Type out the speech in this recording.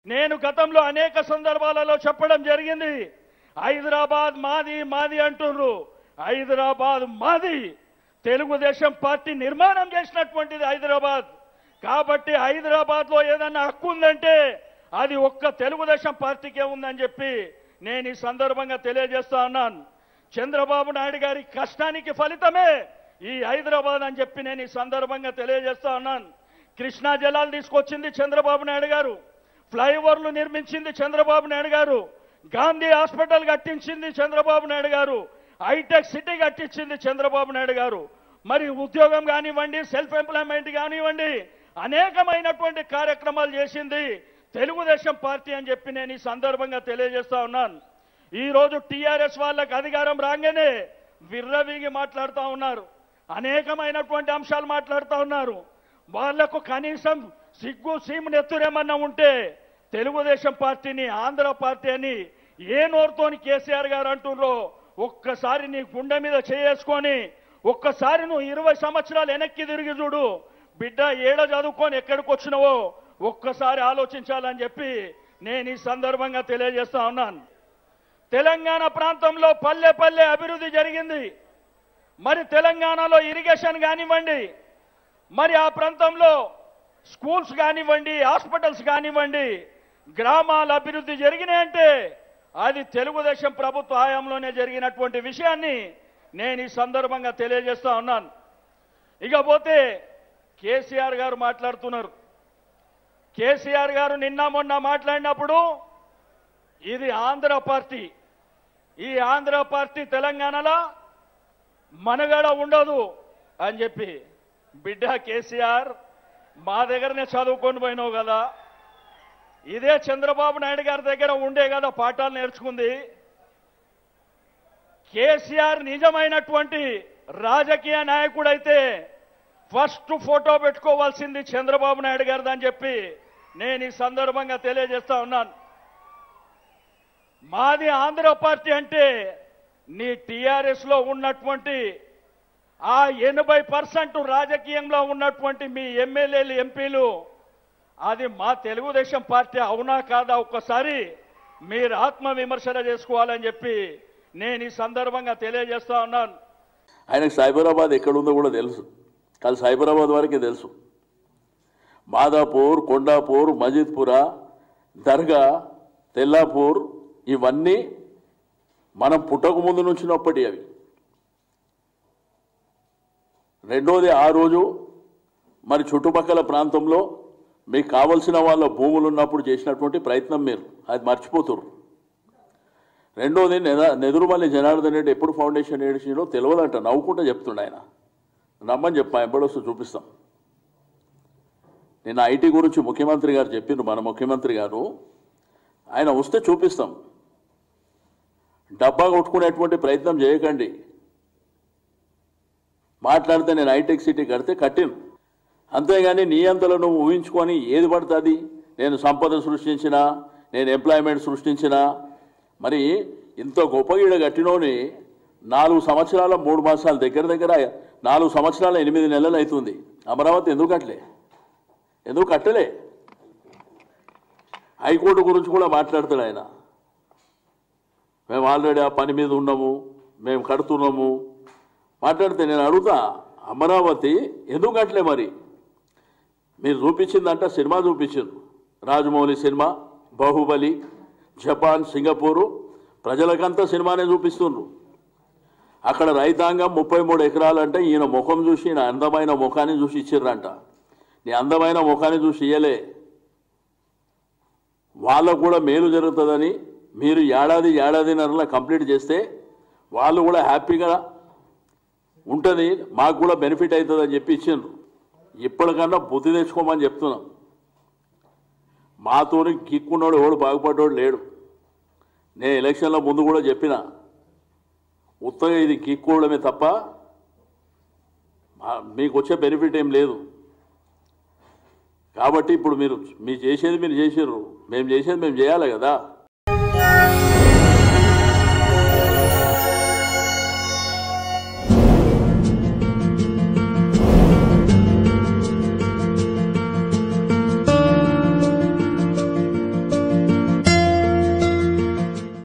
నేను గతంలో అనేక సందర్భాలలో చెప్పడం జరిగింది హైదరాబాద్ మాది మాది అంటున్నారు హైదరాబాద్ మాది తెలుగుదేశం పార్టీ నిర్మాణం చేసినటువంటిది హైదరాబాద్ కాబట్టి హైదరాబాద్ లో ఏదన్నా హక్కు ఉందంటే అది ఒక్క తెలుగుదేశం పార్టీకే ఉందని చెప్పి నేను ఈ సందర్భంగా తెలియజేస్తా ఉన్నాను చంద్రబాబు నాయుడు గారి కష్టానికి ఫలితమే ఈ హైదరాబాద్ అని చెప్పి నేను ఈ సందర్భంగా తెలియజేస్తా ఉన్నాను కృష్ణా జలాలు తీసుకొచ్చింది చంద్రబాబు నాయుడు గారు ఫ్లైఓవర్లు నిర్మించింది చంద్రబాబు నాయుడు గారు గాంధీ హాస్పిటల్ కట్టించింది చంద్రబాబు నాయుడు గారు హైటెక్ సిటీ కట్టించింది చంద్రబాబు నాయుడు గారు మరి ఉద్యోగం కానివ్వండి సెల్ఫ్ ఎంప్లాయ్మెంట్ కానివ్వండి అనేకమైనటువంటి కార్యక్రమాలు చేసింది తెలుగుదేశం పార్టీ అని చెప్పి నేను ఈ సందర్భంగా తెలియజేస్తా ఉన్నాను ఈ రోజు టీఆర్ఎస్ వాళ్ళకి అధికారం రాగానే విర్రవీగి మాట్లాడుతూ ఉన్నారు అనేకమైనటువంటి అంశాలు మాట్లాడుతూ ఉన్నారు వాళ్లకు కనీసం సిగ్గు సీము నెత్తురేమన్నా ఉంటే తెలుగుదేశం పార్టీని ఆంధ్ర పార్టీ అని ఏ నోరుతోని కేసీఆర్ గారు అంటుర్రో ఒక్కసారి నీ గుండె మీద చేసుకొని ఒక్కసారి నువ్వు ఇరవై సంవత్సరాలు వెనక్కి తిరిగి చూడు బిడ్డ ఏడ చదువుకొని ఎక్కడికి వచ్చినవో ఒక్కసారి ఆలోచించాలని చెప్పి నేను ఈ సందర్భంగా తెలియజేస్తా ఉన్నాను తెలంగాణ ప్రాంతంలో పల్లె పల్లె అభివృద్ధి జరిగింది మరి తెలంగాణలో ఇరిగేషన్ కానివ్వండి మరి ఆ ప్రాంతంలో స్కూల్స్ కానివ్వండి హాస్పిటల్స్ కానివ్వండి గ్రామాల అభివృద్ధి జరిగినాయంటే అది తెలుగుదేశం ప్రభుత్వ హయాంలోనే జరిగినటువంటి విషయాన్ని నేను ఈ సందర్భంగా తెలియజేస్తా ఉన్నాను ఇకపోతే కేసీఆర్ గారు మాట్లాడుతున్నారు కేసీఆర్ గారు నిన్న మొన్న మాట్లాడినప్పుడు ఇది ఆంధ్ర పార్టీ ఈ ఆంధ్ర పార్టీ తెలంగాణలో మనగడ ఉండదు అని చెప్పి బిడ్డ కేసీఆర్ మా దగ్గరనే చదువుకొని పోయినావు కదా ఇదే చంద్రబాబు నాయుడు గారి దగ్గర ఉండే కదా పాఠాలు నేర్చుకుంది కేసీఆర్ నిజమైనటువంటి రాజకీయ నాయకుడైతే ఫస్ట్ ఫోటో పెట్టుకోవాల్సింది చంద్రబాబు నాయుడు గారిది అని చెప్పి నేను ఈ సందర్భంగా తెలియజేస్తా ఉన్నాను మాది ఆంధ్ర పార్టీ అంటే నీ టిఆర్ఎస్ లో ఉన్నటువంటి ఆ ఎనభై పర్సెంట్ రాజకీయంలో ఉన్నటువంటి మీ ఎమ్మెల్యేలు ఎంపీలు అది మా తెలుగుదేశం పార్టీ అవునా కాదా ఒక్కసారి మీరు ఆత్మ విమర్శన చేసుకోవాలని చెప్పి నేను ఈ సందర్భంగా తెలియజేస్తా ఉన్నాను ఆయనకు సైబరాబాద్ ఎక్కడుందో కూడా తెలుసు కానీ సైబరాబాద్ వరకే తెలుసు మాదాపూర్ కొండాపూర్ మజిద్పుర దర్గా తెల్లాపూర్ ఇవన్నీ మనం పుట్టక ముందు నుంచినప్పటి అవి రెండోది ఆ రోజు మరి చుట్టుపక్కల ప్రాంతంలో మీకు కావలసిన వాళ్ళ భూములు ఉన్నప్పుడు చేసినటువంటి ప్రయత్నం మీరు అది మర్చిపోతుర్రు రెండోది నెద నెదురుమల్లి జనార్దన్ రెడ్డి ఎప్పుడు ఫౌండేషన్ ఏడిచిండో తెలియదంట నవ్వుకుంటూ చెప్తుండ ఆయన నమ్మని చెప్పా ఎప్పుడొస్తూ చూపిస్తాం నేను ఐటీ గురించి ముఖ్యమంత్రి గారు చెప్పిండ్రు మన ముఖ్యమంత్రి గారు ఆయన వస్తే చూపిస్తాం డబ్బా కొట్టుకునేటువంటి ప్రయత్నం చేయకండి మాట్లాడితే నేను హైటెక్ సిటీ కడితే కట్టిను అంతేగాని నీ అంతలో నువ్వు ఊహించుకొని ఏది పడుతుంది నేను సంపద సృష్టించినా నేను ఎంప్లాయ్మెంట్ సృష్టించినా మరి ఇంత గొప్ప ఈడ కట్టినోని నాలుగు సంవత్సరాల మూడు మాసాల దగ్గర దగ్గర నాలుగు సంవత్సరాల ఎనిమిది నెలలు అవుతుంది అమరావతి ఎందుకు కట్టలే ఎందుకు కట్టలే హైకోర్టు గురించి కూడా మాట్లాడతాడు ఆయన మేము ఆల్రెడీ ఆ పని మీద ఉన్నాము మేము కడుతున్నాము మాట్లాడితే నేను అడుగుతా అమరావతి ఎందుకు కట్టలే మరి మీరు చూపించిందంట సినిమా చూపించారు Rajamouli cinema Baahubali Japan Singapore ప్రజలకంతా సినిమానే చూపిస్తుండ్రు అక్కడ రైతాంగం ముప్పై మూడు ఎకరాలు అంటే ఈయన ముఖం చూసి ఈయన అందమైన ముఖాన్ని చూసి ఇచ్చిర్రంట నీ అందమైన ముఖాన్ని చూసి ఇయ్యలే వాళ్ళకు కూడా మేలు జరుగుతుందని మీరు ఏడాది ఏడాదిన్నరలో కంప్లీట్ చేస్తే వాళ్ళు కూడా హ్యాపీగా ఉంటుంది మాకు కూడా బెనిఫిట్ అవుతుందని చెప్పి ఇచ్చిండ్రు ఇప్పటికన్నా బుద్ధి తెచ్చుకోమని చెప్తున్నాం మాతోని కిక్కున్నాడు ఎవడు బాగుపడ్డాడు లేడు నేను ఎలక్షన్ల ముందు కూడా చెప్పిన ఉత్తగా ఇది కిక్కోవడమే తప్ప మా- మీకు వచ్చే బెనిఫిట్ ఏం లేదు కాబట్టి ఇప్పుడు మీరు మీరు చేసేది మీరు చేసారు మేము చేసేది మేము చేయాలి కదా